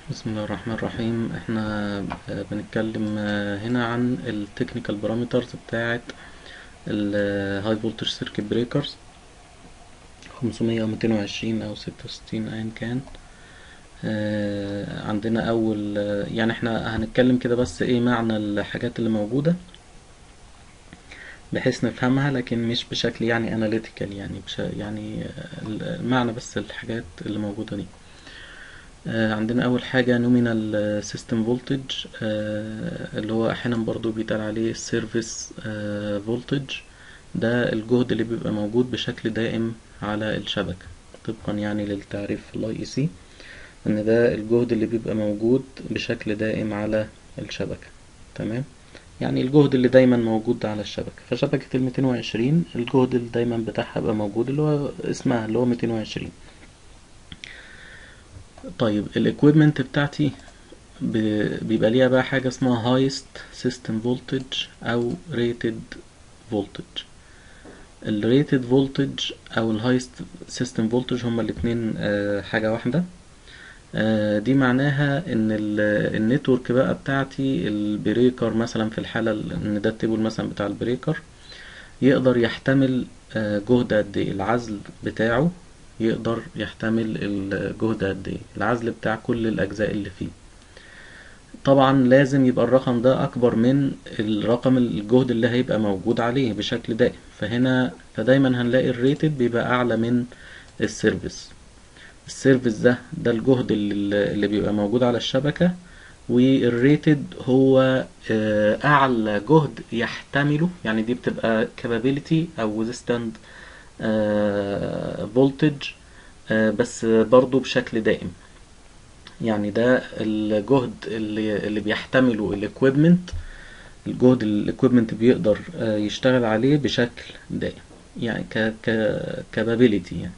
بسم الله الرحمن الرحيم احنا آه، بنتكلم آه، هنا عن التكنيكال بارامترز بتاعة الهاي فولتج سيركت بريكرز 500 او 220 او 66 ايا كان آه، عندنا اول آه، يعني احنا هنتكلم كده بس ايه معنى الحاجات اللي موجودة بحيث نفهمها لكن مش بشكل يعني اناليتيكال يعني بش يعني آه، المعنى بس الحاجات اللي موجودة دي آه، عندنا أول حاجة نومينال سيستم فولتج اللي هو أحيانا برضو بيتقال عليه السيرفيس فولتج ده الجهد اللي بيبقى موجود بشكل دائم على الشبكة طبقا يعني للتعريف في الاي اي سي ان ده الجهد اللي بيبقى موجود بشكل دائم على الشبكة تمام يعني الجهد اللي دايما موجود على الشبكة فشبكة ال 220 الجهد اللي دايما بتاعها بقى موجود اللي هو اسمها اللي هو 220 طيب الاكويبمنت بتاعتي ب- بيبقى ليها بقى حاجة اسمها هايست سيستم فولتج او ريتد فولتج الريتد فولتج او الهايست سيستم فولتج هما الاتنين آه، حاجة واحدة آه، دي معناها ان ال- النتورك بقى بتاعتي البريكر مثلا في الحالة ال- ان ده التيبل مثلا بتاع البريكر يقدر يحتمل آه، جهد قد ايه العزل بتاعه يقدر يحتمل الجهد قد ايه العزل بتاع كل الاجزاء اللي فيه طبعا لازم يبقى الرقم ده اكبر من الرقم الجهد اللي هيبقى موجود عليه بشكل دائم فهنا فدايما هنلاقي الريتد بيبقى اعلى من السيرفيس السيرفيس ده ده الجهد اللي, اللي بيبقى موجود على الشبكة والريتد هو آه، اعلى جهد يحتمله يعني دي بتبقى capability او withstand فولتج بس برضو بشكل دائم يعني ده الجهد اللي, اللي بيحتمله الاكويبمنت الجهد اللي الاكويبمنت بيقدر آه، يشتغل عليه بشكل دائم يعني ك ك capability يعني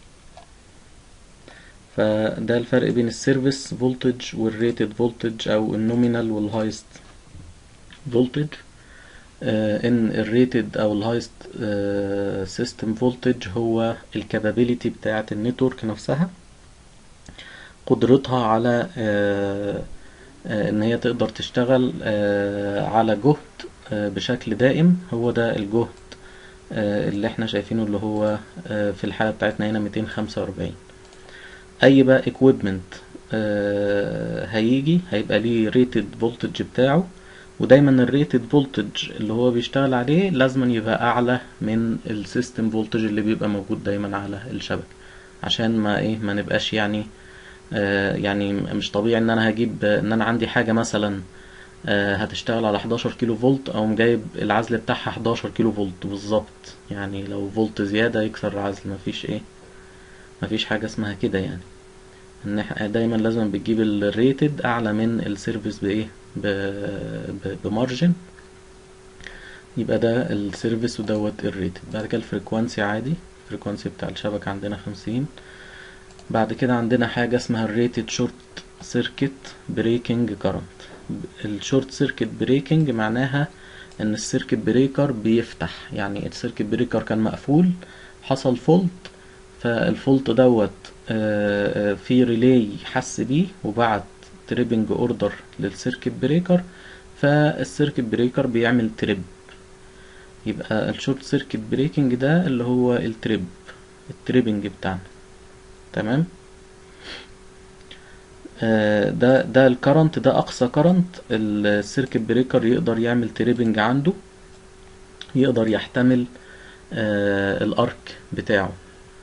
فده الفرق بين السيرفيس فولتج والريتد فولتج او النومينال والهايست فولتج ان الريتد او الهايست سيستم فولتج هو الكابابيليتي بتاعه النتورك نفسها قدرتها على آه، آه، ان هي تقدر تشتغل آه، على جهد آه، بشكل دائم هو ده الجهد آه، اللي احنا شايفينه اللي هو آه، في الحالة بتاعتنا هنا 245 اي بقى equipment آه، هيجي هيبقى ليه ريتد فولتج بتاعه ودايما الريتد فولتج اللي هو بيشتغل عليه لازم يبقى اعلى من السيستم فولتج اللي بيبقى موجود دايما على الشبكة عشان ما ايه ما نبقاش يعني آه يعني مش طبيعي ان انا هجيب ان انا عندي حاجة مثلا آه هتشتغل على 11 كيلو فولت او جايب العزل بتاعها 11 كيلو فولت بالظبط يعني لو فولت زيادة يكسر العزل مفيش ايه مفيش حاجة اسمها كده يعني ان احنا دايما لازم بتجيب الريتد اعلى من السيرفيس بايه ب- ب- بمارجن يبقى ده السيرفيس ودوت الريتد بعد كده الفريكوانسي عادي الفريكوانسي بتاع الشبكة عندنا خمسين بعد كده عندنا حاجة اسمها الريتد شورت سيركت بريكنج كارنت الشورت سيركت بريكنج معناها ان السيركت بريكر بيفتح يعني السيركت بريكر كان مقفول حصل فولت فالفولت دوت آه، آه، في ريلاي حس بيه وبعت تريبنج اوردر للسيركت بريكر فالسيركت بريكر بيعمل تريب يبقى الشورت سيركت بريكنج ده اللي هو التريب التريبنج بتاعنا تمام آه، ده ده الكرنت ده اقصى كرنت السيركت بريكر يقدر يعمل تريبنج عنده يقدر يحتمل آه، الارك بتاعه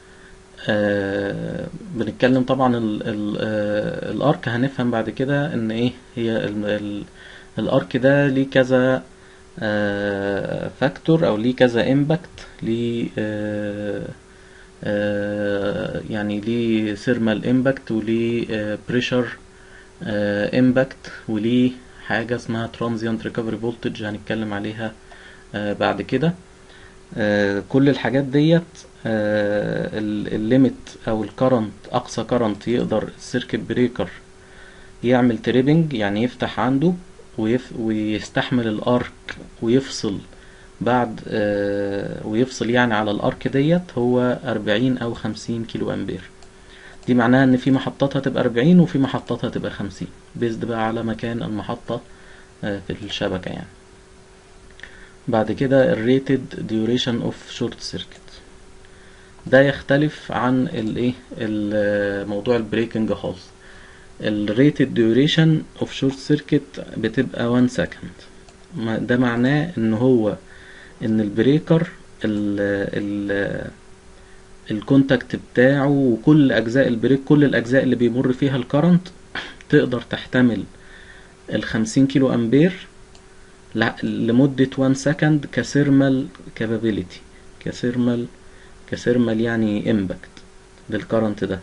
آه، بنتكلم طبعا ال ال آه، الارك هنفهم بعد كده ان ايه هي ال ال الارك ده ليه كذا فاكتور او ليه كذا امباكت ليه آه، آه، يعني ليه ثيرمال امباكت وليه بريشر امباكت وليه حاجة اسمها ترانزيانت ريكفري فولتج هنتكلم عليها آه، بعد كده آه، كل الحاجات ديت الليميت او الكرنت اقصى كرنت يقدر السيركت بريكر يعمل تريبنج يعني يفتح عنده ويف ويستحمل الارك ويفصل بعد آه، ويفصل يعني على الارك ديت هو 40 او 50 كيلو امبير دي معناها ان في محطات هتبقى 40 وفي محطات هتبقى 50 بيزد بقى على مكان المحطة آه، في الشبكة يعني بعد كده الريتد ديوريشن اوف شورت سيركت ده يختلف عن الايه ال- موضوع البريكنج خالص الريتد ديوريشن اوف شورت سيركت بتبقى 1 سكند ده معناه ان هو ان البريكر ال ال الكونتاكت بتاعه وكل اجزاء البريك كل الاجزاء اللي بيمر فيها الكرنت تقدر تحتمل ال 50 كيلو امبير ل- لمدة 1 سكند كثيرمال كابابيليتي كثيرمال كثيرمال يعني امباكت للكرنت ده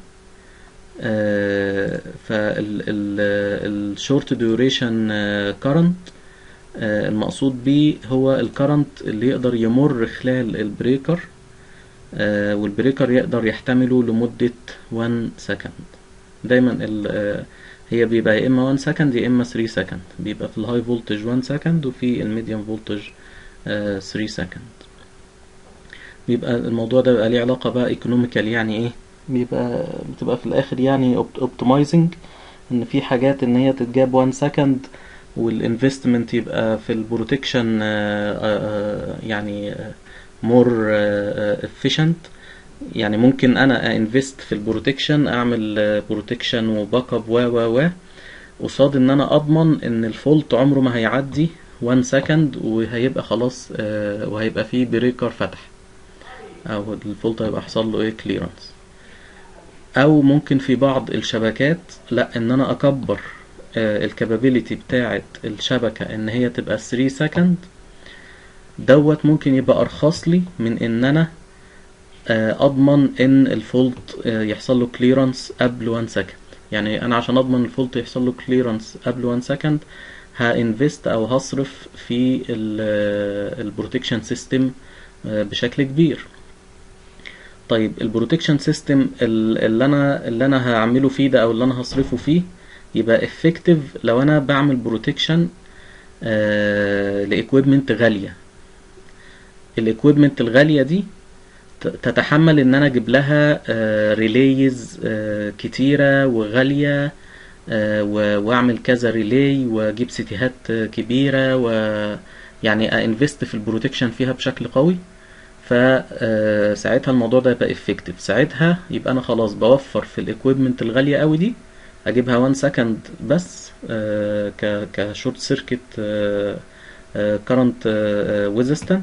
فالشورت ديوريشن كرنت المقصود بيه هو الكرنت اللي يقدر يمر خلال البريكر آه، والبريكر يقدر يحتمله لمدة 1 سكند دايما ال- آه، هي بيبقى يا اما 1 سكند يا اما 3 سكند بيبقى في الهاي فولتج 1 سكند وفي الميديوم فولتج 3 سكند بيبقى الموضوع ده بيبقى ليه علاقة بقى ايكونوميكال يعني ايه بيبقى بتبقى في الاخر يعني اوبتمايزنج ان في حاجات ان هي تتجاب 1 سكند والانفستمنت يبقى في البروتكشن يعني مور efficient يعني ممكن انا انفست في البروتكشن اعمل بروتكشن وباك اب و و و قصاد ان انا اضمن ان الفولت عمره ما هيعدي 1 سكند وهيبقى خلاص آه، وهيبقى فيه بريكر فتح او الفولت هيبقى حصل له ايه كليرنس او ممكن في بعض الشبكات لا ان انا اكبر الكابابيليتي بتاعه الشبكه ان هي تبقى 3 سكند دوت ممكن يبقى ارخص لي من ان انا آه، اضمن ان الفولت آه، يحصل له كليرنس قبل 1 سكند يعني انا عشان اضمن الفولت يحصل له كليرنس قبل 1 سكند هانفست او هصرف في البروتكشن سيستم بشكل كبير طيب البروتكشن سيستم اللي انا اللي انا هعمله فيه ده او اللي انا هصرفه فيه يبقى افكتيف لو انا بعمل بروتكشن لايكويبمنت غاليه الايكويبمنت الغاليه دي ت- تتحمل ان انا اجيب لها ريليز كتيره وغاليه آه، و- واعمل كذا ريلي واجيب سيتيهات آه، كبيره و يعني انفست في البروتكشن فيها بشكل قوي فساعتها الموضوع ده يبقى افكتيف ساعتها يبقى انا خلاص بوفر في الايكويبمنت الغاليه قوي دي اجيبها 1 سكند بس آه، ك كشورت سيركت كرنت ريزيستنت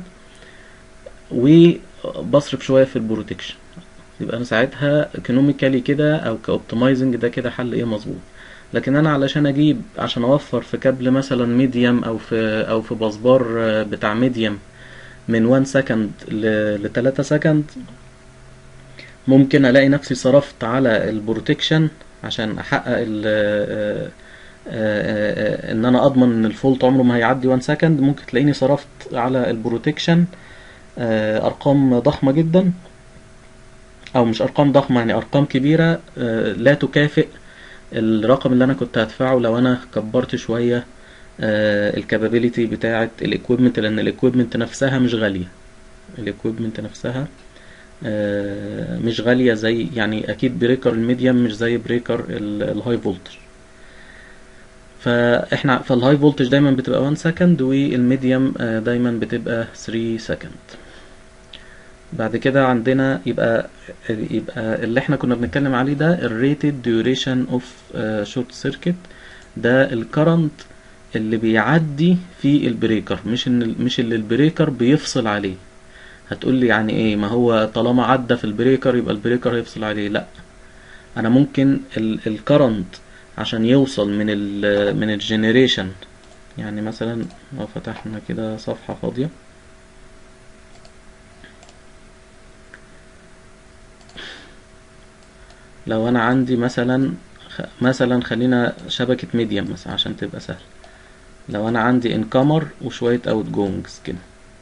وبصرف شويه في البروتكشن يبقى انا ساعتها ايكونوميكالي كده او كاوبتمايزنج ده كده حل ايه مظبوط لكن انا علشان اجيب عشان اوفر في كابل مثلا ميديم او في او في بسبار آه، بتاع ميديم من 1 سكند ل 3 سكند ممكن الاقي نفسي صرفت على البروتكشن عشان احقق ال آه، آه، آه، ان انا اضمن ان الفولت عمره ما هيعدي 1 سكند ممكن تلاقيني صرفت على البروتكشن آه، ارقام ضخمه جدا او مش ارقام ضخمه يعني ارقام كبيره آه، لا تكافئ الرقم اللي انا كنت هدفعه لو انا كبرت شويه الكابابيليتي بتاعه الايكويبمنت لان الايكويبمنت نفسها مش غاليه الايكويبمنت نفسها آه، مش غاليه زي يعني اكيد بريكر الميديم مش زي بريكر الهاي فولتج فاحنا فالهاي فولتج دايما بتبقى 1 سكند والميديم آه، دايما بتبقى 3 سكند بعد كده عندنا يبقى يبقى اللي احنا كنا بنتكلم عليه ده الريتد ديوريشن اوف شورت سيركت ده الكرنت اللي بيعدي في البريكر مش ان مش اللي البريكر بيفصل عليه هتقول لي يعني ايه ما هو طالما عدى في البريكر يبقى البريكر هيفصل عليه لا انا ممكن الكرنت عشان يوصل من ال من الجنريشن يعني مثلا لو فتحنا كده صفحة فاضية لو انا عندي مثلا خ- مثلا خلينا شبكة ميديم مثلا عشان تبقى سهل لو انا عندي انكمر وشوية اوت جونجز كده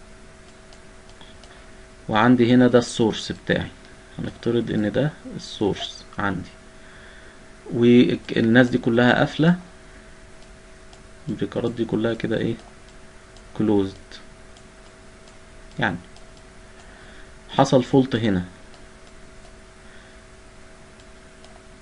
وعندي هنا ده السورس بتاعي هنفترض ان ده السورس عندي والناس دي كلها قافلة البريكارات دي كلها كده ايه كلوزد يعني حصل فولت هنا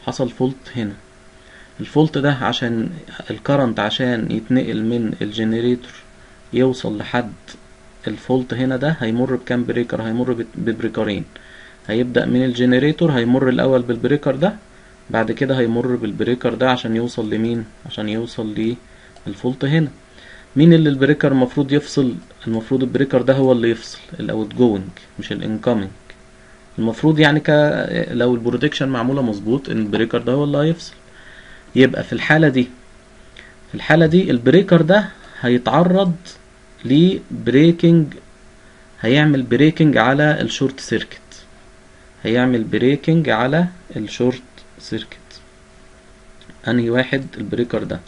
حصل فولت هنا الفولت ده عشان الكرنت عشان يتنقل من الجنريتور يوصل لحد الفولت هنا ده هيمر بكام بريكر هيمر بت- ببريكرين هيبدأ من الجنريتور هيمر الأول بالبريكر ده بعد كده هيمر بالبريكر ده عشان يوصل لمين عشان يوصل للفولت هنا مين اللي البريكر المفروض يفصل المفروض البريكر ده هو اللي يفصل الاوت جوينج مش الانكoming المفروض يعني ك... لو البرودكشن معموله مظبوط ان البريكر ده هو اللي هيفصل يبقى في الحاله دي في الحاله دي البريكر ده هيتعرض لبريكنج هيعمل بريكنج على الشورت سيركت هيعمل بريكنج على الشورت سيركت انهي واحد البريكر ده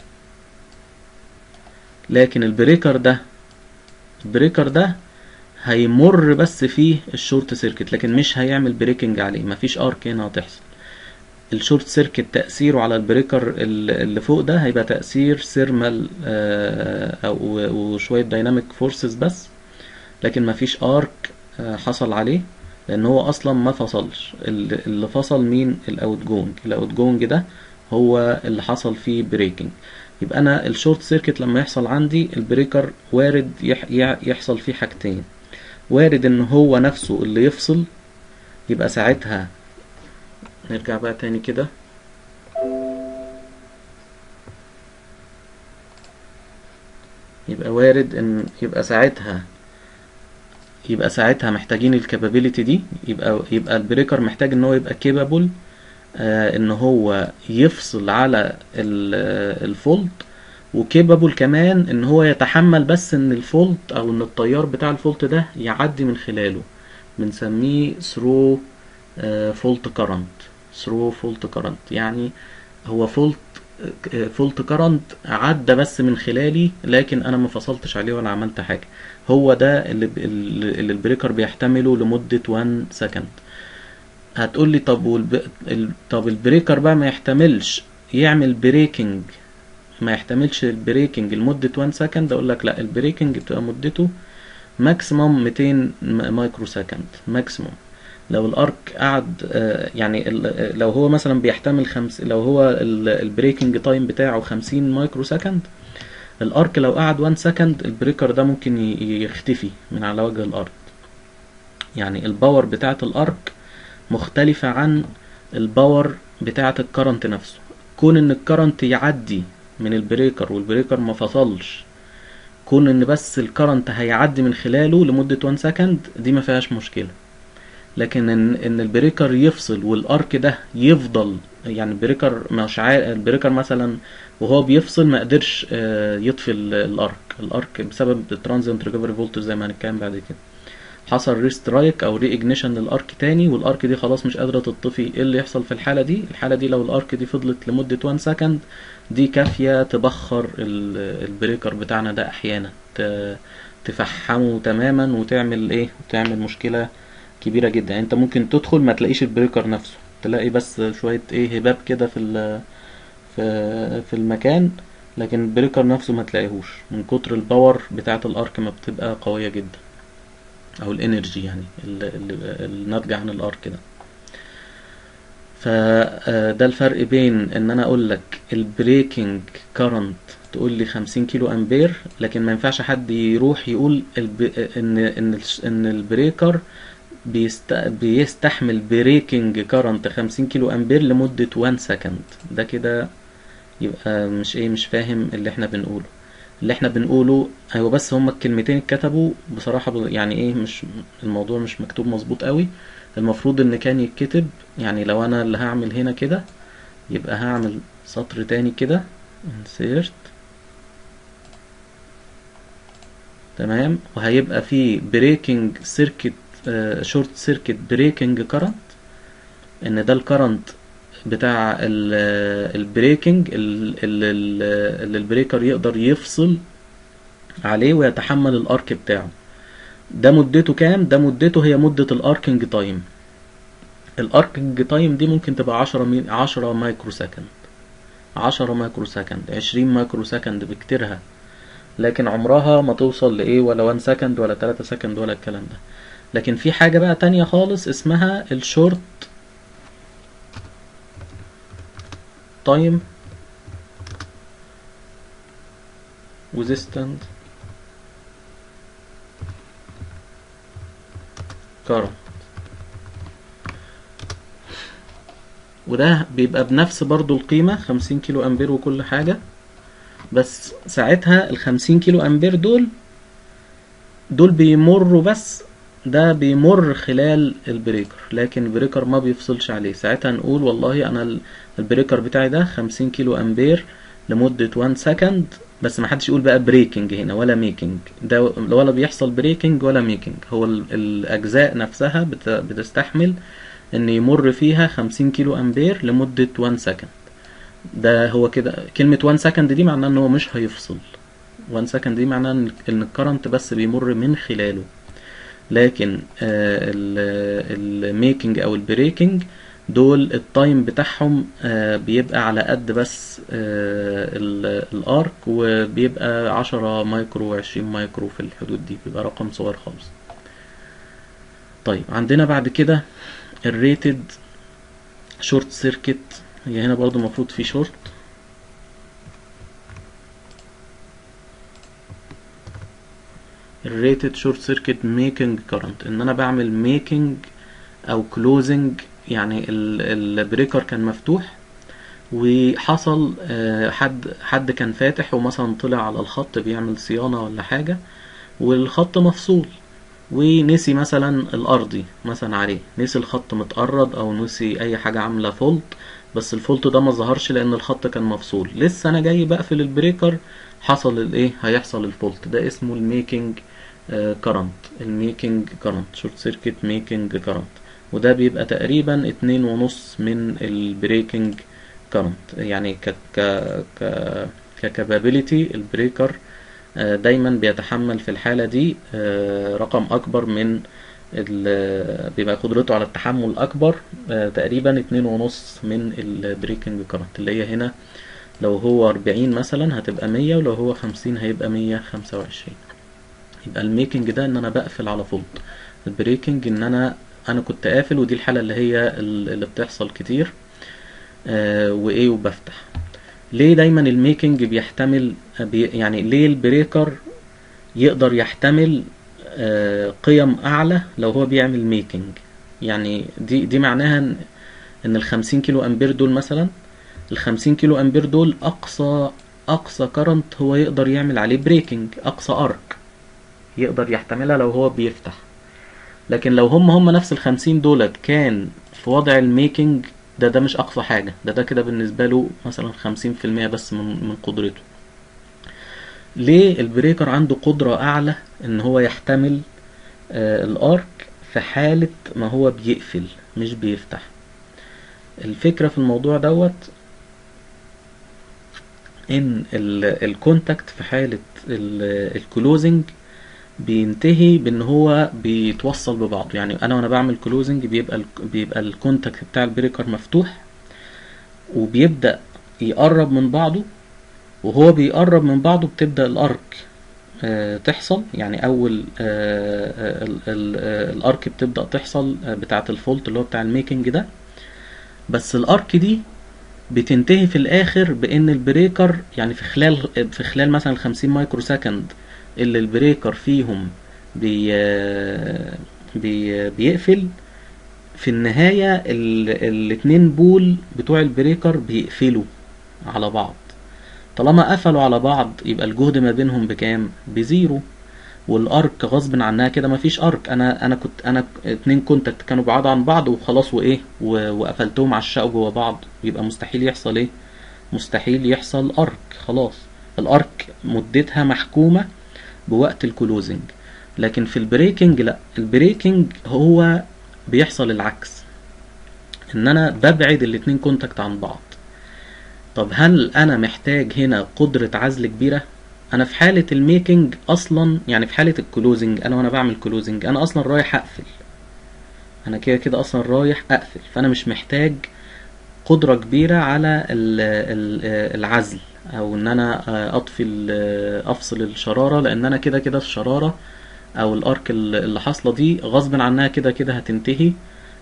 لكن البريكر ده البريكر ده هيمر بس فيه الشورت سيركت لكن مش هيعمل بريكنج عليه مفيش ارك هنا هتحصل الشورت سيركت تأثيره على البريكر ال- اللي فوق ده هيبقى تأثير سيرمال او وشوية دايناميك فورسز بس لكن مفيش ارك آه، حصل عليه لان هو اصلا ما فصلش اللي اللي فصل مين الاوت جونج الاوت جونج ده هو اللي حصل فيه بريكنج يبقى انا الشورت سيركت لما يحصل عندي البريكر وارد يح يح- يحصل فيه حاجتين وارد ان هو نفسه اللي يفصل يبقى ساعتها نرجع بقى تاني كده يبقى وارد ان يبقى ساعتها يبقى ساعتها محتاجين الكابابيلتي دي يبقى يبقى البريكر محتاج ان هو يبقى كيبابل آه ان هو يفصل على ال- الفولت وكيبابل كمان ان هو يتحمل بس ان الفولت او ان التيار بتاع الفولت ده يعدي من خلاله بنسميه ثرو فولت كارنت ثرو فولت كارنت يعني هو فولت فولت كارنت عدى بس من خلالي لكن انا ما فصلتش عليه ولا عملت حاجه هو ده اللي ب- اللي البريكر بيحتمله لمده 1 سكند هتقول لي طب والب... ال... طب البريكر بقى ما يحتملش يعمل بريكنج ما يحتملش البريكنج لمدة 1 سكند اقول لك لا البريكنج بتبقى مدته ماكسيموم 200 م- مايكرو سكند ماكسيموم لو الارك قعد آه، يعني ال- لو هو مثلا بيحتمل خمس لو هو ال- البريكنج تايم بتاعه 50 مايكرو سكند الارك لو قعد 1 سكند البريكر ده ممكن ي- يختفي من على وجه الارض يعني الباور بتاعة الارك مختلفة عن الباور بتاعة الكرنت نفسه كون ان الكرنت يعدي من البريكر والبريكر ما فصلش كون ان بس الكرنت هيعدي من خلاله لمدة 1 سكند دي ما فيهاش مشكلة لكن ان ان البريكر يفصل والارك ده يفضل يعني البريكر مش عارف البريكر مثلا وهو بيفصل ما قدرش آه، يطفي ال- الارك الارك بسبب الترانزينت ريكفري فولتج زي ما هنتكلم بعد كده حصل ريسترايك او ري اجنيشن للارك تاني والارك دي خلاص مش قادره تطفي ايه اللي يحصل في الحاله دي الحاله دي لو الارك دي فضلت لمده 1 سكند دي كافيه تبخر ال- البريكر بتاعنا ده احيانا ت- تفحمه تماما وتعمل ايه وتعمل مشكله كبيره جدا يعني انت ممكن تدخل ما تلاقيش البريكر نفسه تلاقي بس شويه ايه هباب كده في ال- في في المكان لكن البريكر نفسه ما تلاقيهوش من كتر الباور بتاعه الارك ما بتبقى قويه جدا او الانرجي يعني ال- ال- الناتجه عن الارك ده فده الفرق بين ان انا اقول لك البريكنج كارنت تقول لي 50 كيلو امبير لكن ما ينفعش حد يروح يقول الب... ان ان الش- ان البريكر بيست... بيستحمل بريكنج كارنت 50 كيلو امبير لمدة 1 سكند ده كده يبقى مش ايه مش فاهم اللي احنا بنقوله اللي احنا بنقوله ايوه بس هما الكلمتين اتكتبوا بصراحة ب- يعني ايه مش الموضوع مش مكتوب مظبوط قوي المفروض ان كان يتكتب يعني لو انا اللي هعمل هنا كده يبقى هعمل سطر تاني كده insert تمام وهيبقى فيه بريكنج سيركت شورت سيركت بريكنج كارنت ان ده الكرنت بتاع البريكنج اللي البريكر يقدر يفصل عليه ويتحمل الارك بتاعه ده مدته كام ده مدته هي مدة الاركنج تايم الاركنج تايم دي ممكن تبقى عشرة مي... عشرة مايكرو سكند عشرة مايكرو سكند عشرين مايكرو سكند بكتيرها لكن عمرها ما توصل لإيه ولا 1 سكند ولا 3 سكند ولا الكلام ده لكن في حاجة بقى تانية خالص اسمها الشورت time resistant current وده بيبقى بنفس برضو القيمة خمسين كيلو أمبير وكل حاجة بس ساعتها الخمسين كيلو أمبير دول دول بيمروا بس ده بيمر خلال البريكر لكن البريكر ما بيفصلش عليه ساعتها نقول والله أنا ال- البريكر بتاعي ده خمسين كيلو أمبير لمدة 1 سكند بس ما حدش يقول بقى بريكنج هنا ولا ميكنج ده ولا بيحصل بريكنج ولا ميكنج هو ال- الأجزاء نفسها بت- بتستحمل ان يمر فيها 50 كيلو امبير لمدة 1 سكند ده هو كده كلمة 1 سكند دي معناه ان هو مش هيفصل 1 سكند دي معناه ان إن الكرنت بس بيمر من خلاله لكن الميكنج او البريكنج دول التايم بتاعهم آه، بيبقى على قد بس آه، ال- الارك وبيبقى 10 مايكرو 20 مايكرو في الحدود دي بيبقى رقم صغير خالص طيب عندنا بعد كده الريتد شورت سيركت هي هنا برضو المفروض في شورت الريتد شورت سيركت ميكنج كارنت ان انا بعمل ميكنج او كلوزنج يعني ال- البريكر كان مفتوح وحصل آه، حد حد كان فاتح ومثلا طلع على الخط بيعمل صيانة ولا حاجة والخط مفصول ونسي مثلا الارضي مثلا عليه نسي الخط متقرض او نسي اي حاجة عاملة فولت بس الفولت ده ما ظهرش لان الخط كان مفصول لسه انا جاي بقفل البريكر حصل الايه هيحصل الفولت ده اسمه الميكنج كرنت الميكنج كرنت شورت سيركت ميكنج كرنت وده بيبقى تقريبا اتنين ونص من البريكنج كرنت يعني ك ك ك ككابابيلتي البريكر آه، دايما بيتحمل في الحالة دي آه، رقم أكبر من ال- بيبقى قدرته على التحمل أكبر آه، تقريبا اتنين ونص من البريكنج كرنت اللي هي هنا لو هو أربعين مثلا هتبقى مية ولو هو خمسين هيبقى مية خمسة وعشرين يبقى الميكنج ده ان انا بقفل على فولت البريكنج ان انا انا كنت قافل ودي الحالة اللي هي ال- اللي بتحصل كتير آه وايه وبفتح ليه دايما الميكنج بيحتمل بي يعني ليه البريكر يقدر يحتمل آه قيم اعلى لو هو بيعمل ميكنج يعني دي دي معناها ان ان الخمسين كيلو امبير دول مثلا الخمسين كيلو امبير دول اقصى اقصى كرنت هو يقدر يعمل عليه بريكنج اقصى ارك يقدر يحتملها لو هو بيفتح لكن لو هم هم نفس الخمسين دولت كان في وضع الميكنج ده ده مش أقصى حاجة ده ده كده بالنسبة له مثلا خمسين في المية بس من من قدرته ليه البريكر عنده قدرة أعلى إن هو يحتمل آه الأرك في حالة ما هو بيقفل مش بيفتح الفكرة في الموضوع دوت إن ال- الكونتاكت في حالة ال- الكلوزنج بينتهي بان هو بيتوصل ببعضه يعني انا وانا بعمل كلوزنج بيبقى ال بيبقى الكونتاكت بتاع البريكر مفتوح وبيبدأ يقرب من بعضه وهو بيقرب من بعضه بتبدأ الارك آه، تحصل يعني اول آه، ال- ال- آه، الارك بتبدأ تحصل آه، بتاعة الفولت اللي هو بتاع الميكنج ده بس الارك دي بتنتهي في الاخر بان البريكر يعني في خلال في خلال مثلا 50 مايكرو سكند اللي البريكر فيهم بي بي بيقفل في النهاية ال... الاتنين بول بتوع البريكر بيقفلوا على بعض طالما قفلوا على بعض يبقى الجهد ما بينهم بكام بزيرو والارك غصب عنها كده مفيش ارك انا انا كنت انا اتنين كونتاكت كانوا بعاد عن بعض وخلاص وايه و... وقفلتهم عشقوا جوا بعض يبقى مستحيل يحصل ايه مستحيل يحصل ارك خلاص الارك مدتها محكومة بوقت الكلوزنج لكن في البريكنج لا البريكنج هو بيحصل العكس ان انا ببعد الاتنين كونتاكت عن بعض طب هل انا محتاج هنا قدرة عزل كبيرة انا في حالة الميكنج اصلا يعني في حالة الكلوزنج انا وانا بعمل كلوزنج انا اصلا رايح اقفل انا كده كده اصلا رايح اقفل فانا مش محتاج قدرة كبيرة على ال- ال- العزل او ان انا اطفي ال- افصل الشرارة لان انا كده كده الشرارة او الارك ال- اللي حاصلة دي غصب عنها كده كده هتنتهي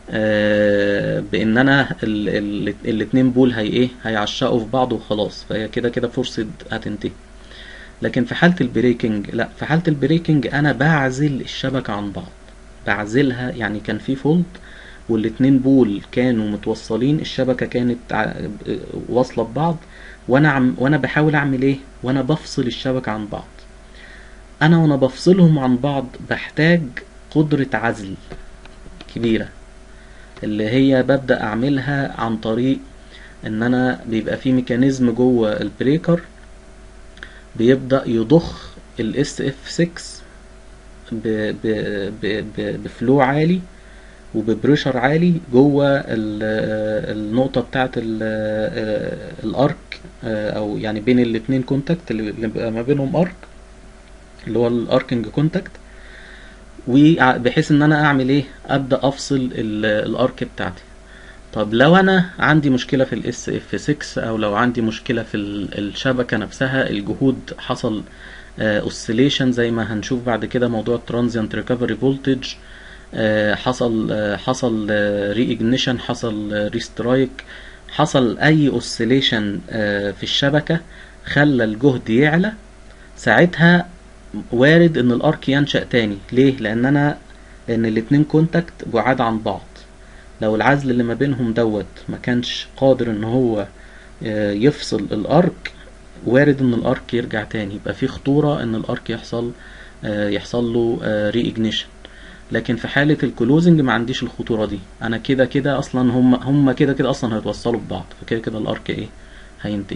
آه، بان انا ال- ال- الاتنين بول هي ايه هيعشقوا في بعض وخلاص فهي كده كده فرصة هتنتهي لكن في حالة البريكنج لا في حالة البريكنج انا بعزل الشبكة عن بعض بعزلها يعني كان في فولد والاتنين بول كانوا متوصلين الشبكة كانت ع- واصلة ببعض وانا عم وانا بحاول اعمل ايه وانا بفصل الشبكة عن بعض انا وانا بفصلهم عن بعض بحتاج قدرة عزل كبيرة اللي هي ببدأ اعملها عن طريق ان انا بيبقى في ميكانيزم جوه البريكر بيبدأ يضخ الاس اف 6 ب ب ب ب بفلو عالي وببريشر عالي جوه ال- النقطة بتاعة ال- الارك او يعني بين الاتنين كونتاكت اللي بيبقى ما بينهم ارك اللي هو الاركنج كونتاكت وبحيث ان انا اعمل ايه ابدا افصل ال- الارك بتاعتي طب لو انا عندي مشكله في الاس اف 6 او لو عندي مشكله في ال- الشبكه نفسها الجهود حصل اوسيليشن زي ما هنشوف بعد كده موضوع الترانزيانت ريكفري فولتج حصل آه، حصل ري اجنيشن حصل ريسترايك حصل اي اوسيليشن في الشبكه خلى الجهد يعلى ساعتها وارد ان الارك ينشأ تاني ليه لان انا لان الاتنين كونتاكت بعاد عن بعض لو العزل اللي ما بينهم دوت ما كانش قادر ان هو آه، يفصل الارك وارد ان الارك يرجع تاني يبقى في خطورة ان الارك يحصل آه، يحصل له ري اجنيشن لكن في حالة الكلوزنج ما عنديش الخطورة دي انا كده كده اصلا هم هم كده كده اصلا هيتوصلوا ببعض فكده كده الارك ايه هينتهي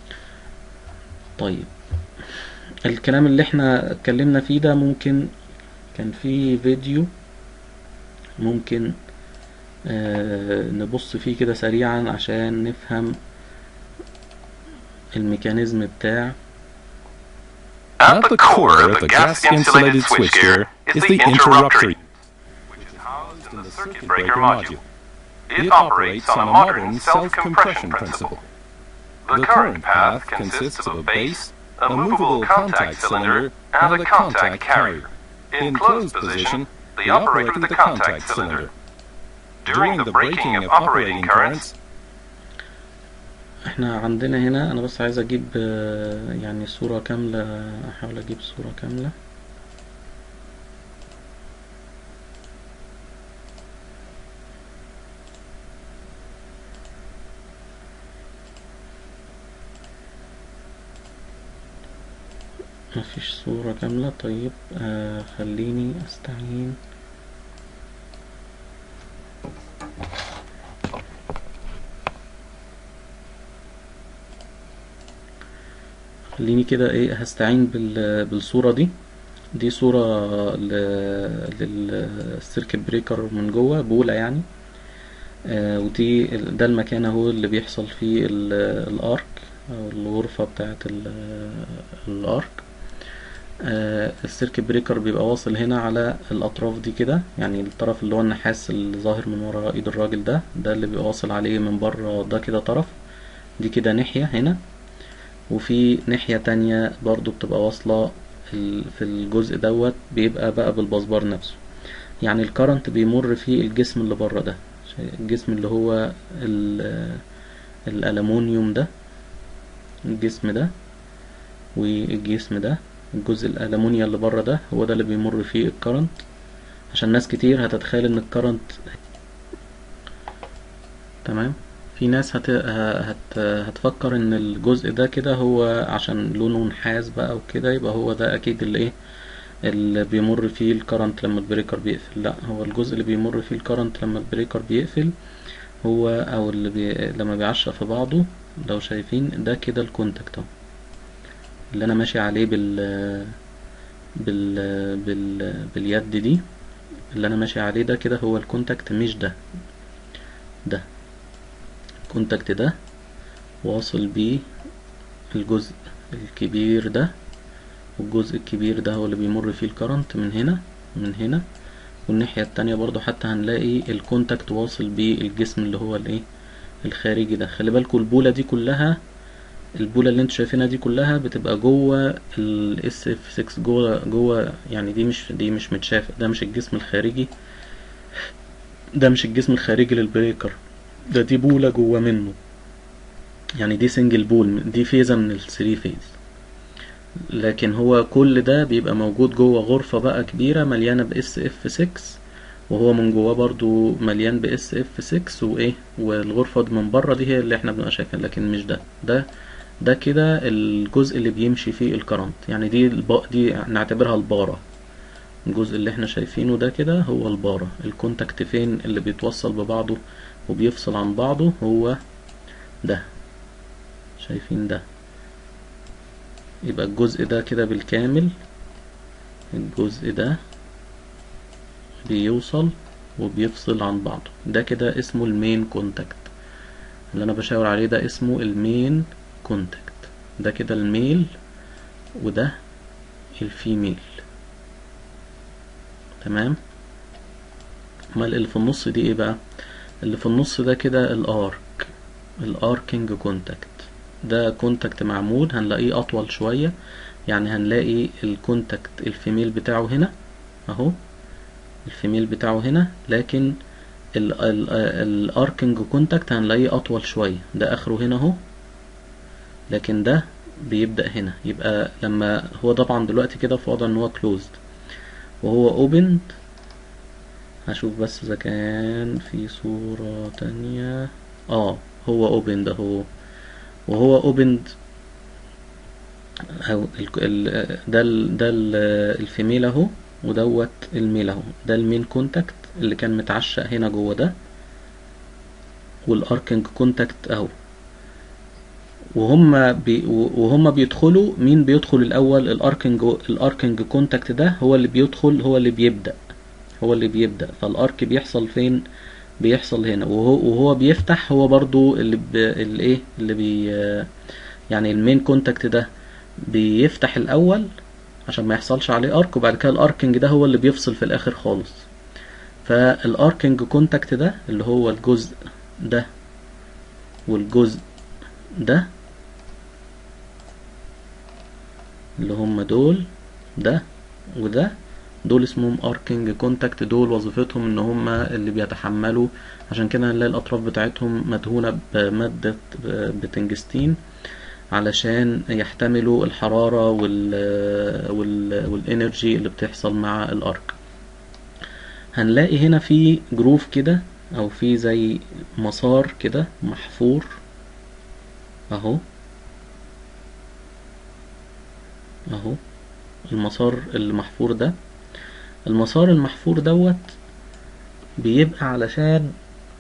طيب الكلام اللي احنا اتكلمنا فيه ده ممكن كان في فيديو ممكن آه نبص فيه كده سريعا عشان نفهم الميكانيزم بتاع At the core of the gas-insulated switchgear is the interrupter, which is housed in the circuit breaker module. It operates on a modern self-compression principle. The current path consists of a base, a movable contact cylinder, and a contact carrier. In closed position, the operator of the contact cylinder. During the breaking of operating currents, احنا عندنا هنا انا بس عايز اجيب آه، يعني صورة كاملة احاول اجيب صورة كاملة مفيش صورة كاملة طيب آه خليني استعين خليني كده ايه هستعين بال بالصورة دي دي صورة ل- للسيركت بريكر من جوه بولة يعني آه ودي ال- ده المكان اهو اللي بيحصل فيه ال- الارك او الغرفة بتاعة ال- الارك آه السيركت بريكر بيبقى واصل هنا على الاطراف دي كده يعني الطرف اللي هو النحاس اللي ظاهر من ورا ايد الراجل ده ده اللي بيبقى واصل عليه من بره ده كده طرف دي كده ناحية هنا وفي ناحية تانية برضو بتبقى واصلة ال- في الجزء دوت بيبقى بقى بالبسبار نفسه يعني الكرنت بيمر في الجسم اللي بره ده شايف الجسم اللي هو ال- الألمونيوم ده الجسم ده والجسم ده الجزء الألمونيا اللي بره ده هو ده اللي بيمر فيه الكرنت عشان ناس كتير هتتخيل ان الكرنت تمام في ناس هت... هت... هتفكر ان الجزء ده كده هو عشان لونه نحاس بقى وكده يبقى هو ده اكيد اللي ايه اللي بيمر فيه الكرنت لما البريكر بيقفل لا هو الجزء اللي بيمر فيه الكرنت لما البريكر بيقفل هو او اللي بي... لما بيعشق في بعضه لو شايفين ده كده الكونتاكت اهو اللي انا ماشي عليه بال بال بال باليد دي اللي انا ماشي عليه ده كده هو الكونتاكت مش ده ده الكونتاكت ده واصل بيه الجزء الكبير ده والجزء الكبير ده هو اللي بيمر فيه الكرنت من هنا من هنا والناحية التانية برضو حتى هنلاقي الكونتاكت واصل بالجسم اللي هو الايه الخارجي ده خلي بالكوا البولة دي كلها البولة اللي انتوا شايفينها دي كلها بتبقى جوه الاس اف 6 جوه جوه يعني دي مش دي مش متشافة ده مش الجسم الخارجي ده مش الجسم الخارجي للبريكر ده دي بولة جوه منه يعني دي سنجل بول دي فيزة من الثري فيز لكن هو كل ده بيبقى موجود جوه غرفة بقى كبيرة مليانة باس اف 6 وهو من جواه برضو مليان باس اف 6 وايه والغرفة دي من بره دي هي اللي احنا بنبقى شايفين لكن مش ده ده ده كده الجزء اللي بيمشي فيه الكرنت يعني دي الب... دي نعتبرها البارة الجزء اللي احنا شايفينه ده كده هو البارة الكونتاكت فين اللي بيتوصل ببعضه وبيفصل عن بعضه هو ده شايفين ده يبقى الجزء ده كده بالكامل الجزء ده بيوصل وبيفصل عن بعضه ده كده اسمه المين كونتاكت اللي انا بشاور عليه ده اسمه المين كونتاكت ده كده الميل وده الفيميل تمام امال اللي في النص دي ايه بقى اللي في النص ده كده الارك الاركينج كونتاكت ده كونتاكت معمول هنلاقيه اطول شوية يعني هنلاقي الكونتاكت الفيميل بتاعه هنا اهو الفيميل بتاعه هنا لكن الاركينج كونتاكت هنلاقيه اطول شوية ده اخره هنا اهو لكن ده بيبدأ هنا يبقى لما هو طبعا دلوقتي كده في وضع ان هو closed وهو opened هشوف بس اذا كان في صورة تانية اه هو opened اهو وهو opened أو ال ال ده ال ده ال الفيميل اهو ودوت الميل اهو ده المين كونتاكت اللي كان متعشق هنا جوه ده والاركنج كونتاكت اهو وهم بي وهم بيدخلوا مين بيدخل الاول الاركنج الاركنج كونتاكت ده هو اللي بيدخل هو اللي بيبدا هو اللي بيبدا فالارك بيحصل فين بيحصل هنا وهو وهو بيفتح هو برضو اللي الايه اللي بي يعني المين كونتاكت ده بيفتح الاول عشان ما يحصلش عليه ارك وبعد كده الاركنج ده هو اللي بيفصل في الاخر خالص فالاركنج كونتاكت ده اللي هو الجزء ده والجزء ده اللي هم دول ده وده دول اسمهم اركينج كونتاكت دول وظيفتهم ان هم اللي بيتحملوا عشان كده هنلاقي الاطراف بتاعتهم مدهونة بمادة بتنجستين علشان يحتملوا الحرارة وال وال والانرجي اللي بتحصل مع الارك هنلاقي هنا في جروف كده او في زي مسار كده محفور اهو اهو المسار المحفور ده المسار المحفور دوت بيبقى علشان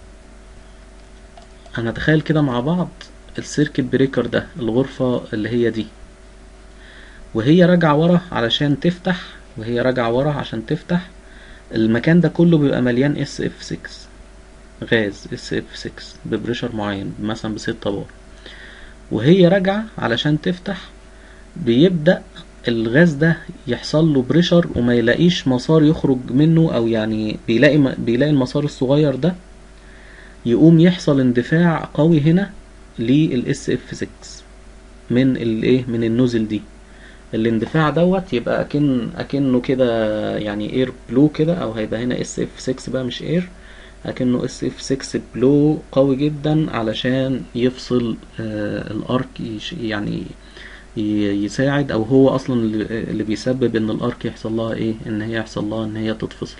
هنتخيل كده مع بعض السيركت بريكر ده الغرفة اللي هي دي وهي راجعة ورا علشان تفتح وهي راجعة ورا عشان تفتح المكان ده كله بيبقى مليان اس اف 6 غاز اس اف 6 ببريشر معين مثلا بستة بار وهي راجعة علشان تفتح بيبدأ الغاز ده يحصل له بريشر وما يلاقيش مسار يخرج منه او يعني بيلاقي بيلاقي المسار الصغير ده يقوم يحصل اندفاع قوي هنا للاس اف 6 من الايه من النوزل دي الاندفاع دوت يبقى اكن اكنه كده يعني اير بلو كده او هيبقى هنا اس اف 6 بقى مش اير اكنه اس اف 6 بلو قوي جدا علشان يفصل آه الارك يعني يساعد او هو اصلا اللي بيسبب ان الارك يحصل لها ايه ان هي يحصل لها ان هي تتفصل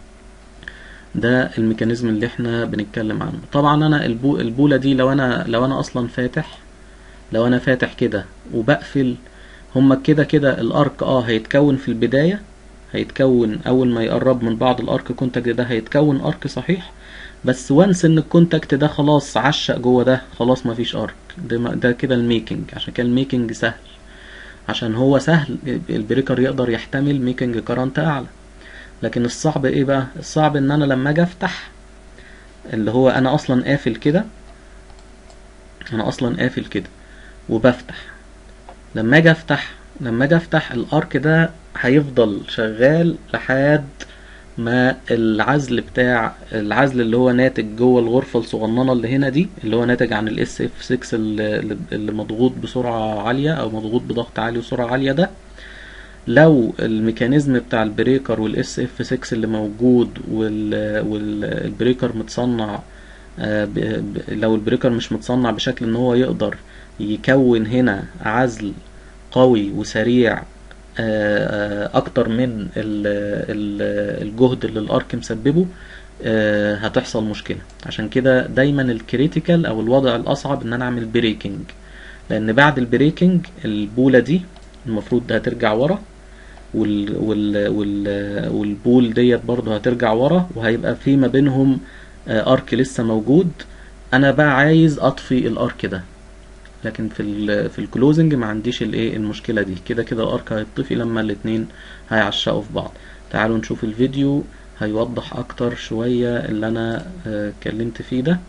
ده الميكانيزم اللي احنا بنتكلم عنه طبعا انا البو البولة دي لو انا لو انا اصلا فاتح لو انا فاتح كده وبقفل هما كده كده الارك اه هيتكون في البداية هيتكون اول ما يقرب من بعض الارك كونتاكت ده هيتكون ارك صحيح بس وانس ان الكونتاكت ده خلاص عشق جوه ده خلاص مفيش ارك ده, ده كده الميكنج عشان كده الميكنج سهل عشان هو سهل البريكر يقدر يحتمل ميكنج كارنت اعلى لكن الصعب ايه بقى الصعب ان انا لما اجي افتح اللي هو انا اصلا قافل كده انا اصلا قافل كده وبفتح لما اجي افتح لما اجي افتح الارك ده هيفضل شغال لحد ما العزل بتاع العزل اللي هو ناتج جوه الغرفة الصغننة اللي هنا دي اللي هو ناتج عن الاس اف 6 اللي, اللي مضغوط بسرعة عالية او مضغوط بضغط عالي وسرعة عالية ده لو الميكانيزم بتاع البريكر والاس اف 6 اللي موجود والبريكر متصنع آه، ب- ب- لو البريكر مش متصنع بشكل ان هو يقدر يكون هنا عزل قوي وسريع آه، آه، اكتر من ال- ال- الجهد اللي الارك مسببه آه، هتحصل مشكلة عشان كده دايما الكريتيكال او الوضع الاصعب ان انا اعمل بريكنج لان بعد البريكنج البولة دي المفروض هترجع ورا وال وال وال والبول ديت برضه هترجع ورا وهيبقى في ما بينهم آه، ارك لسه موجود انا بقى عايز اطفي الارك ده لكن في ال في الكلوزنج ما عنديش الايه المشكله دي كده كده الارك هيطفي لما الاتنين هيعشقوا في بعض تعالوا نشوف الفيديو هيوضح اكتر شويه اللي انا آه، اتكلمت فيه ده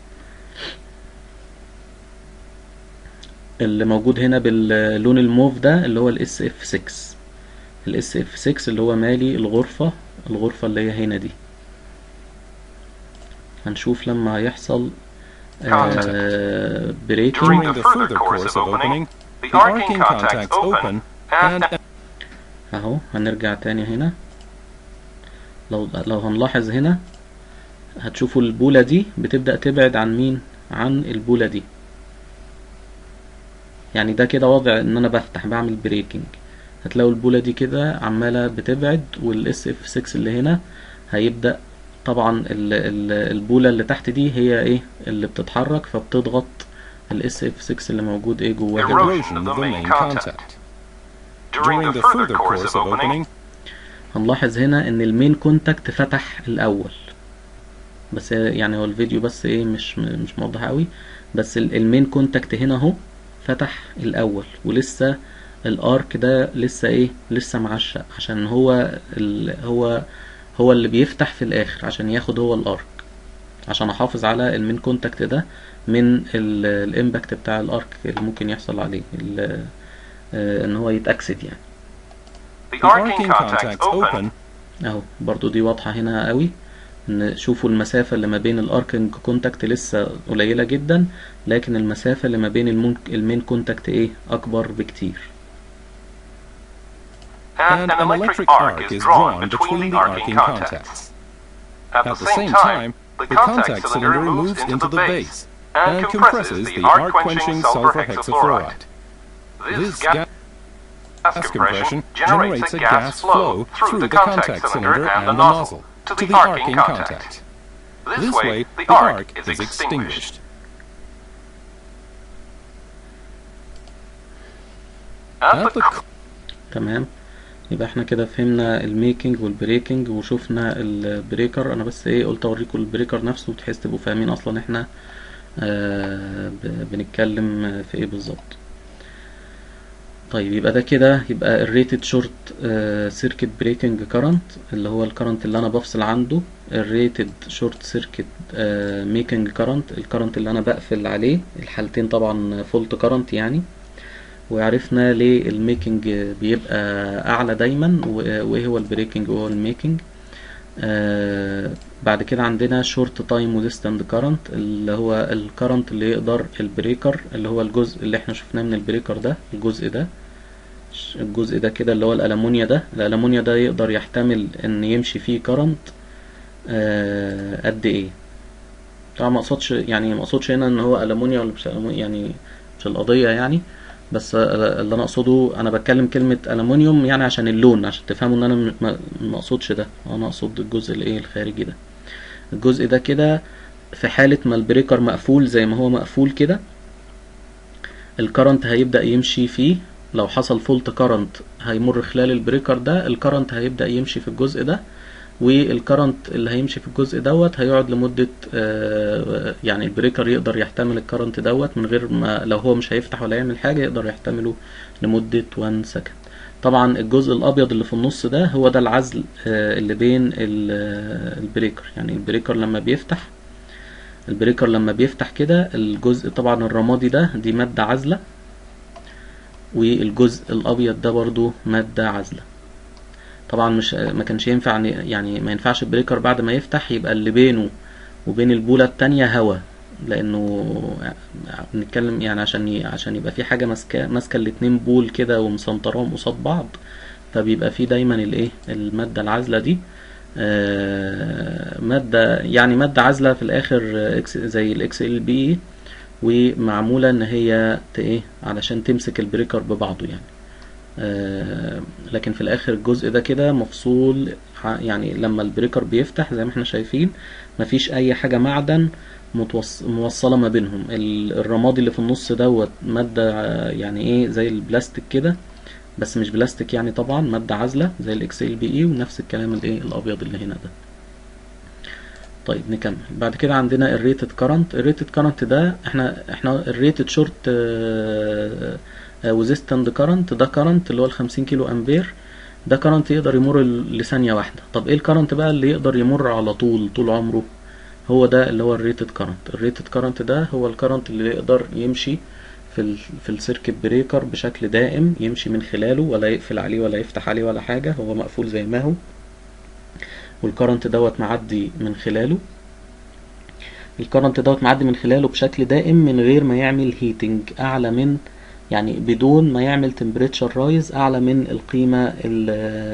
اللي موجود هنا باللون الموف ده اللي هو الاس اف 6 الاس اف 6 اللي هو مالي الغرفة الغرفة اللي هي هنا دي هنشوف لما هيحصل بريكنج During the further course of opening, the arcing contacts open and اهو هنرجع تاني هنا لو لو هنلاحظ هنا هتشوفوا البولة دي بتبدأ تبعد عن مين عن البولة دي يعني ده كده وضع ان انا بفتح بعمل بريكنج هتلاقوا البولة دي كده عمالة بتبعد والاس اف 6 اللي هنا هيبدأ طبعا ال ال البولة اللي تحت دي هي ايه اللي بتتحرك فبتضغط الاس اف 6 اللي موجود ايه جواها erosion of the main contact. During the further course of opening, هنلاحظ هنا ان المين كونتاكت فتح الاول بس يعني هو الفيديو بس ايه مش مش موضح قوي بس ال- المين كونتاكت هنا اهو فتح الاول ولسه الارك ده لسه ايه لسه معشق عشان هو ال هو هو اللي بيفتح في الاخر عشان ياخد هو الارك عشان احافظ على المين كونتاكت ده من ال- الامباكت بتاع الارك اللي ممكن يحصل عليه ال- آه، ان هو يتاكسد يعني the arcing contacts open اهو برضو دي واضحة هنا قوي ان شوفوا المسافة اللي ما بين الاركنج كونتاكت لسه قليلة جدا لكن المسافة اللي ما بين المون- المين كونتاكت ايه اكبر بكتير and an electric arc is drawn between the arcing contacts. At the same time, the contact cylinder moves into the base and compresses the arc-quenching sulfur hexafluoride. This gas compression generates a gas flow through the contact cylinder and the nozzle to the arcing contact. This way, the arc is extinguished. At the تمام يبقى احنا كده فهمنا الميكنج والبريكنج وشوفنا البريكر انا بس ايه قلت اوريكم البريكر نفسه بحيث تبقوا فاهمين اصلا احنا آه ب- بنتكلم في ايه بالظبط طيب يبقى ده كده يبقى الريتد شورت سيركت بريكنج كارنت اللي هو الكارنت اللي انا بفصل عنده الريتد شورت سيركت ميكنج كارنت الكارنت اللي انا بقفل عليه الحالتين طبعا فولت كارنت يعني وعرفنا ليه الميكنج بيبقى اعلى دايما و- وايه هو البريكنج وهو الميكنج آه بعد كده عندنا شورت تايم وديستاند كارنت اللي هو الكارنت اللي يقدر البريكر اللي هو الجزء اللي احنا شفناه من البريكر ده الجزء ده ش- الجزء ده كده اللي هو الألمونيا ده الألمونيا ده يقدر يحتمل ان يمشي فيه كارنت آه قد ايه طبعا ما اقصدش يعني ما اقصدش هنا ان هو ألمونيا ولا مش ألمونيا يعني مش القضية يعني بس اللي انا اقصده انا بتكلم كلمة ألمونيوم يعني عشان اللون عشان تفهموا ان انا م- ما ما اقصدش ده انا اقصد الجزء الايه الخارجي ده الجزء ده كده في حالة ما البريكر مقفول زي ما هو مقفول كده الكرنت هيبدأ يمشي فيه لو حصل فولت كرنت هيمر خلال البريكر ده الكرنت هيبدأ يمشي في الجزء ده والكرنت اللي هيمشي في الجزء دوت هيقعد لمدة آه، يعني البريكر يقدر يحتمل الكرنت دوت من غير ما لو هو مش هيفتح ولا يعمل حاجة يقدر يحتمله لمدة 1 سكند طبعا الجزء الابيض اللي في النص ده هو ده العزل آه، اللي بين ال- آه، البريكر يعني البريكر لما بيفتح البريكر لما بيفتح كده الجزء طبعا الرمادي ده دي مادة عازلة والجزء الابيض ده برضو مادة عازلة طبعا مش ما كانش ينفع ن- يعني ما ينفعش البريكر بعد ما يفتح يبقى اللي بينه وبين البولة التانية هوا لانه بنتكلم يعني عشان ي... عشان يبقى في حاجة ماسكة ماسكة الاتنين بول كده ومسنطراهم قصاد بعض فبيبقى فيه دايما الايه المادة العازلة دي آه، مادة يعني مادة عازلة في الآخر آه، إكس- زي الاكس ال بي ومعمولة ان هي ت- ايه علشان تمسك البريكر ببعضه يعني آه، لكن في الاخر الجزء ده كده مفصول ع- يعني لما البريكر بيفتح زي ما احنا شايفين مفيش اي حاجة معدن متوص- موصلة ما بينهم ال- الرمادي اللي في النص دوت مادة آه، يعني ايه زي البلاستيك كده بس مش بلاستيك يعني طبعا مادة عازلة زي الاكس ال بي اي ونفس الكلام الايه الابيض اللي هنا ده طيب نكمل بعد كده عندنا الريتد كارنت الريتد كارنت ده احنا احنا الريتد شورت وزيستند كارنت ده كارنت اللي هو ال 50 كيلو امبير ده كارنت يقدر يمر ل- لثانية واحدة طب ايه الكارنت بقى اللي يقدر يمر على طول طول عمره هو ده اللي هو الريتد كارنت الريتد كارنت ده هو الكارنت اللي يقدر يمشي في ال في السيركت بريكر بشكل دائم يمشي من خلاله ولا يقفل عليه ولا يفتح عليه ولا حاجة هو مقفول زي ما هو والكرنت دوت معدي من خلاله الكرنت دوت معدي من خلاله بشكل دائم من غير ما يعمل هيتنج اعلى من يعني بدون ما يعمل تمبريتشر رايز اعلى من القيمة ال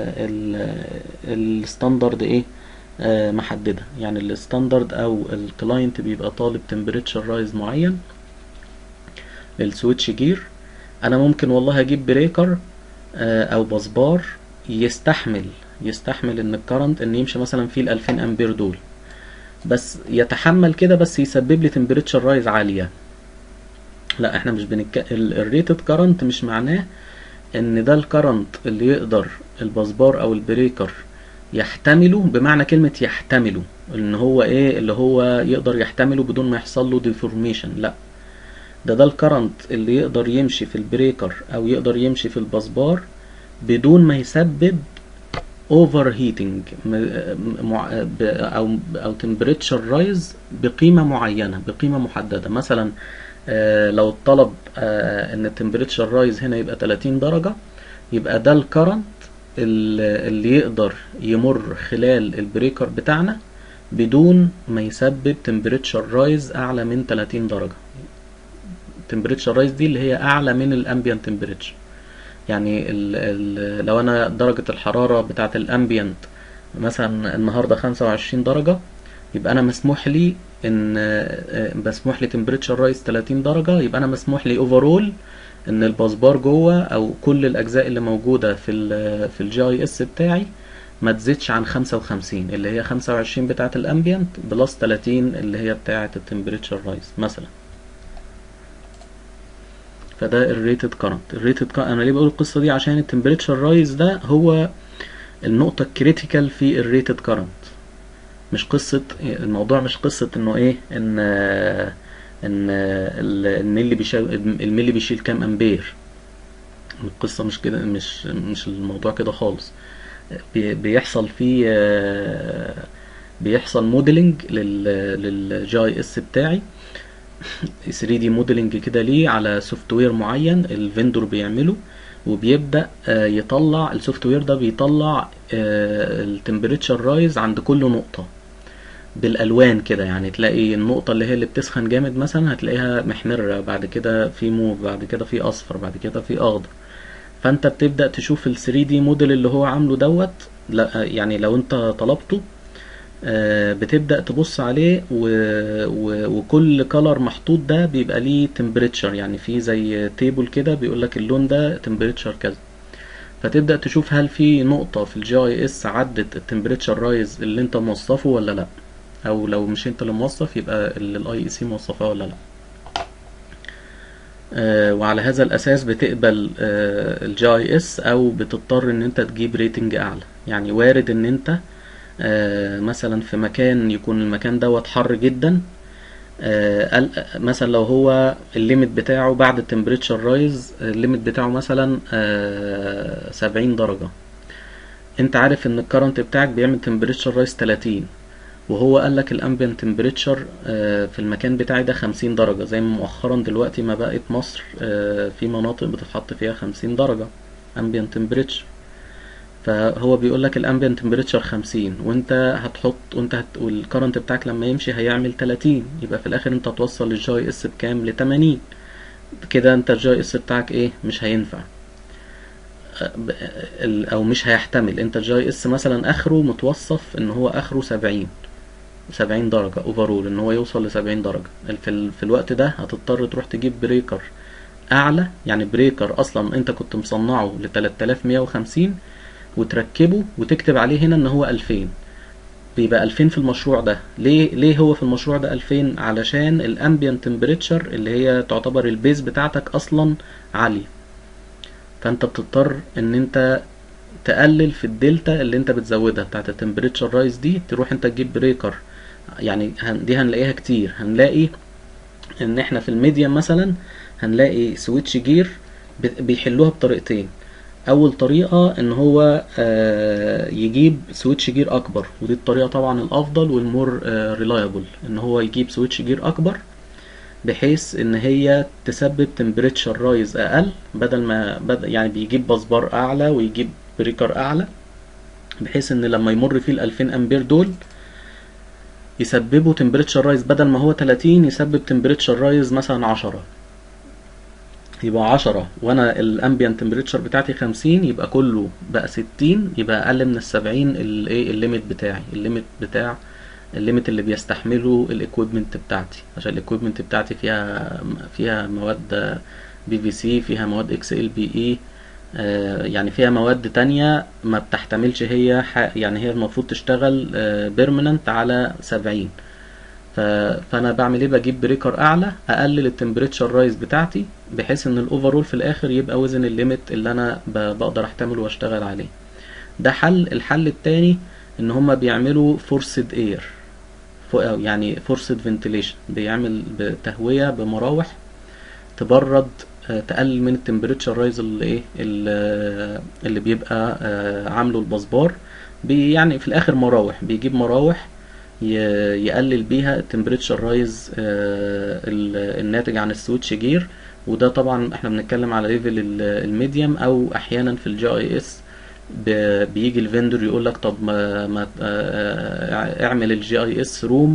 ال الستاندرد ايه آه محددة يعني الستاندرد او الكلاينت بيبقى طالب تمبريتشر رايز معين للسويتش جير انا ممكن والله اجيب بريكر آه او بسبار يستحمل يستحمل ان الكرنت ان يمشي مثلا فيه ال 2000 امبير دول بس يتحمل كده بس يسبب لي تمبريتشر رايز عالية لا احنا مش بنك الريتد كرنت مش معناه ان ده الكرنت اللي يقدر البسبار او البريكر يحتمله بمعنى كلمة يحتمله ان هو ايه اللي هو يقدر يحتمله بدون ما يحصل له ديفورميشن لا ده ده الكرنت اللي يقدر يمشي في البريكر او يقدر يمشي في البسبار بدون ما يسبب اوفر هيتنج او او تمبريتشر رايز بقيمه معينه بقيمه محدده مثلا آه لو الطلب آه ان التمبريتشر رايز هنا يبقى 30 درجه يبقى ده الكرنت اللي يقدر يمر خلال البريكر بتاعنا بدون ما يسبب تمبريتشر رايز اعلى من 30 درجه التمبريتشر رايز دي اللي هي اعلى من الامبيانت تمبريتشر يعني ال ال لو انا درجة الحرارة بتاعة الامبيانت مثلا النهاردة خمسة وعشرين درجة يبقى انا مسموح لي ان مسموح لي تمبريتشر رايز 30 درجة يبقى انا مسموح لي اوفرول ان الباسبار جوه او كل الاجزاء اللي موجودة في ال في الجي اي اس بتاعي ما تزيدش عن 55 اللي هي 25 بتاعة الامبيانت بلس 30 اللي هي بتاعة التمبريتشر رايز مثلا فده الريتد كارنت الريتد انا ليه بقول القصه دي عشان التمبريتشر رايز ده هو النقطه الكريتيكال في الريتد كارنت مش قصه الموضوع مش قصه انه ايه ان ان الملي بيشيل الملي بيشيل كام امبير القصه مش كده مش مش الموضوع كده خالص بيحصل فيه بيحصل موديلنج للجي اس بتاعي 3 دي موديلنج كده ليه على سوفت وير معين الفندور بيعمله وبيبدا يطلع السوفت وير ده بيطلع التمبريتشر رايز عند كل نقطه بالالوان كده يعني تلاقي النقطه اللي هي اللي بتسخن جامد مثلا هتلاقيها محمره بعد كده في موف بعد كده في اصفر بعد كده في اخضر فانت بتبدا تشوف ال 3 دي موديل اللي هو عامله دوت لا يعني لو انت طلبته بتبدأ تبص عليه و... و... وكل كلر محطوط ده بيبقى ليه تمبريتشر يعني في زي تيبل كده بيقول لك اللون ده تمبريتشر كذا فتبدأ تشوف هل في نقطة في الجي اي اس عدت التمبريتشر رايز اللي انت موصفه ولا لا او لو مش انت اللي موصف يبقى الاي اي سي موصفاه ولا لا آه وعلى هذا الاساس بتقبل آه الجي اي اس او بتضطر ان انت تجيب ريتنج اعلى يعني وارد ان انت آه مثلا في مكان يكون المكان دوت حر جدا آه مثلا لو هو الليميت بتاعه بعد التمبريتشر رايز الليميت بتاعه مثلا آه سبعين درجة انت عارف ان الكرنت بتاعك بيعمل تمبريتشر رايز تلاتين وهو قال لك الامبيانت تمبريتشر في المكان بتاعي ده خمسين درجة زي ما مؤخرا دلوقتي ما بقت مصر في مناطق بتتحط فيها خمسين درجة امبيانت تمبريتشر فهو بيقول لك الامبيانت تمبريتشر 50 وانت هتحط وانت هت... والكرنت بتاعك لما يمشي هيعمل 30 يبقى في الاخر انت هتوصل للجي اس بكام ل 80 كده انت الجي اس بتاعك ايه مش هينفع ب- ال- او مش هيحتمل انت الجي اس مثلا اخره متوصف ان هو اخره 70 70 درجة اوفرول ان هو يوصل ل 70 درجة في, ال... في الوقت ده هتضطر تروح تجيب بريكر اعلى يعني بريكر اصلا انت كنت مصنعه ل 3150 وتركبه وتكتب عليه هنا ان هو 2000 بيبقى 2000 في المشروع ده ليه ليه هو في المشروع ده 2000 علشان الامبيانت تمبريتشر اللي هي تعتبر البيز بتاعتك اصلا عالية فانت بتضطر ان انت تقلل في الدلتا اللي انت بتزودها بتاعت التمبريتشر رايز دي تروح انت تجيب بريكر يعني هن- دي هنلاقيها كتير هنلاقي ان احنا في الميديم مثلا هنلاقي سويتش جير ب- بيحلوها بطريقتين اول طريقة ان هو آه، يجيب سويتش جير اكبر ودي الطريقة طبعا الافضل والمور ريلايبل ان هو يجيب سويتش جير اكبر بحيث ان هي تسبب تمبريتشر رايز اقل بدل ما بدل يعني بيجيب بسبار اعلى ويجيب بريكر اعلى بحيث ان لما يمر فيه ال 2000 امبير دول يسببوا تمبريتشر رايز بدل ما هو 30 يسبب تمبريتشر رايز مثلا 10 يبقى 10 وانا الامبيانت تمبريتشر بتاعتي 50 يبقى كله بقى 60 يبقى اقل من ال 70 الايه الليميت بتاعي الليميت بتاع الليميت اللي بيستحمله الاكويبمنت بتاعتي عشان الاكويبمنت بتاعتي فيها فيها مواد بي في سي فيها مواد اكس ال بي اي يعني فيها مواد تانية ما بتحتملش هي ح- يعني هي المفروض تشتغل بيرمننت على 70 ف... فانا بعمل ايه بجيب بريكر اعلى اقلل التمبريتشر رايز بتاعتي بحيث ان الاوفرول في الاخر يبقى وزن الليميت اللي انا ب... بقدر احتمله واشتغل عليه ده حل الحل التاني ان هما بيعملوا فورسد اير يعني فورسد فنتيليشن بيعمل بتهوية بمراوح تبرد آه، تقلل من التمبريتشر رايز اللي ايه اللي اللي بيبقى آه، عامله البسبار بي يعني في الاخر مراوح بيجيب مراوح ي- يقلل بيها التمبريتشر رايز الناتج عن السويتش جير وده طبعا احنا بنتكلم على ليفل الميديم او احيانا في الجي اي اس بيجي الفندور يقول لك طب ما, ما آه، اعمل الجي اي اس روم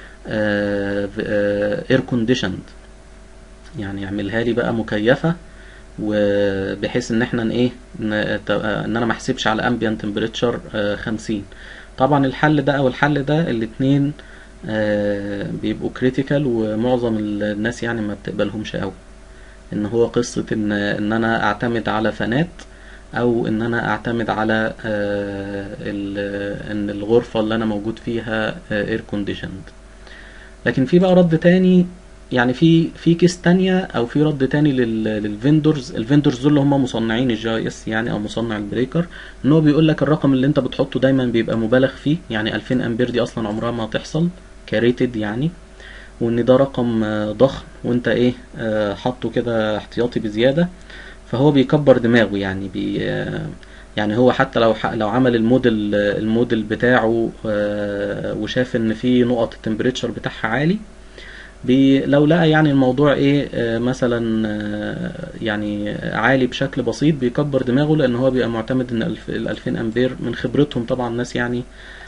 اير كونديشند يعني اعملها لي بقى مكيفه وبحيث ان احنا ن- ايه ن- ت- آه، ان انا ما احسبش على امبيانت تمبريتشر 50 طبعا الحل ده او الحل ده الاتنين آه، بيبقوا كريتيكال ومعظم الناس يعني ما بتقبلهمش قوي ان هو قصة ان ان انا اعتمد على فانات او ان انا اعتمد على آه، ال- ان الغرفة اللي انا موجود فيها اير كونديشند لكن في بقى رد تاني يعني في في كيس تانية او في رد تاني لل- للفندورز الفندورز دول اللي هم مصنعين الجي اي اس يعني او مصنع البريكر ان هو بيقول لك الرقم اللي انت بتحطه دايما بيبقى مبالغ فيه يعني 2000 امبير دي اصلا عمرها ما هتحصل كريتد يعني وان ده رقم آه، ضخم وانت ايه آه، حاطه كده احتياطي بزيادة فهو بيكبر دماغه يعني بي آه، يعني هو حتى لو ح- لو عمل الموديل الموديل بتاعه آه، وشاف ان في نقط التمبريتشر بتاعها عالي بي لو لقى يعني الموضوع ايه آه، مثلا آه، يعني عالي بشكل بسيط بيكبر دماغه لان هو بيبقى معتمد ان الف- ال 2000 امبير من خبرتهم طبعا ناس يعني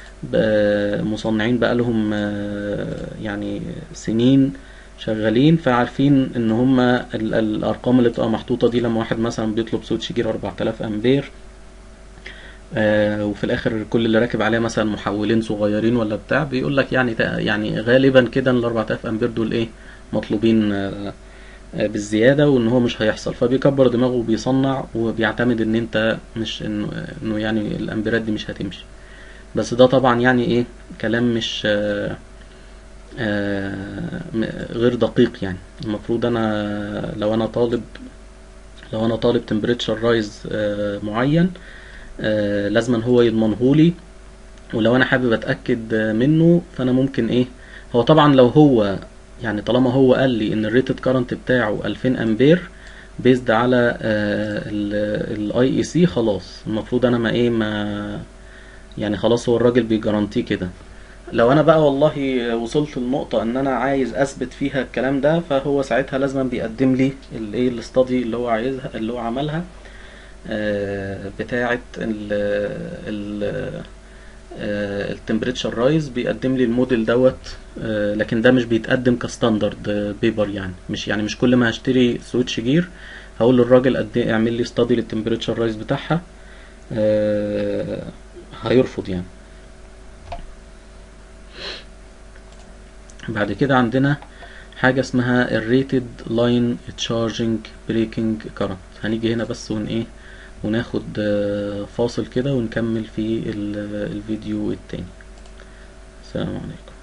ب- مصنعين بقالهم آه، يعني سنين شغالين فعارفين ان هما ال- الارقام اللي بتبقى محطوطه دي لما واحد مثلا بيطلب سويتش جير 4000 امبير آه، وفي الاخر كل اللي راكب عليه مثلا محولين صغيرين ولا بتاع بيقول لك يعني تا- يعني غالبا كده ال 4000 امبير دول ايه مطلوبين آه، آه، بالزياده وان هو مش هيحصل فبيكبر دماغه وبيصنع وبيعتمد ان انت مش انه انه يعني الامبيرات دي مش هتمشي بس ده طبعا يعني ايه كلام مش آه، آه، م- غير دقيق يعني المفروض انا لو انا طالب لو انا طالب تمبريتشر رايز معين آه، لازما هو يضمنهولي ولو انا حابب اتاكد آه، منه فانا ممكن ايه هو طبعا لو هو يعني طالما هو قال لي ان الريتد كارنت بتاعه 2000 امبير بيزد على الاي اي سي خلاص المفروض انا ما ايه ما يعني خلاص هو الراجل بيجارانتيه كده لو انا بقى والله وصلت لنقطة ان انا عايز اثبت فيها الكلام ده فهو ساعتها لازم بيقدم لي الايه الاستادي اللي هو عايزها اللي هو عملها آه، بتاعة ال ال التمبريتشر رايز بيقدم لي الموديل دوت آه، لكن ده مش بيتقدم كستاندرد بيبر يعني مش يعني مش كل ما هشتري سويتش جير هقول للراجل قد ايه اعمل لي ستادي للتمبريتشر رايز بتاعها آه هيرفض يعني بعد كده عندنا حاجة اسمها الريتد لاين تشارجنج بريكنج كارنت هنيجي هنا بس ون ايه وناخد آه، فاصل كده ونكمل في ال- الفيديو التاني السلام عليكم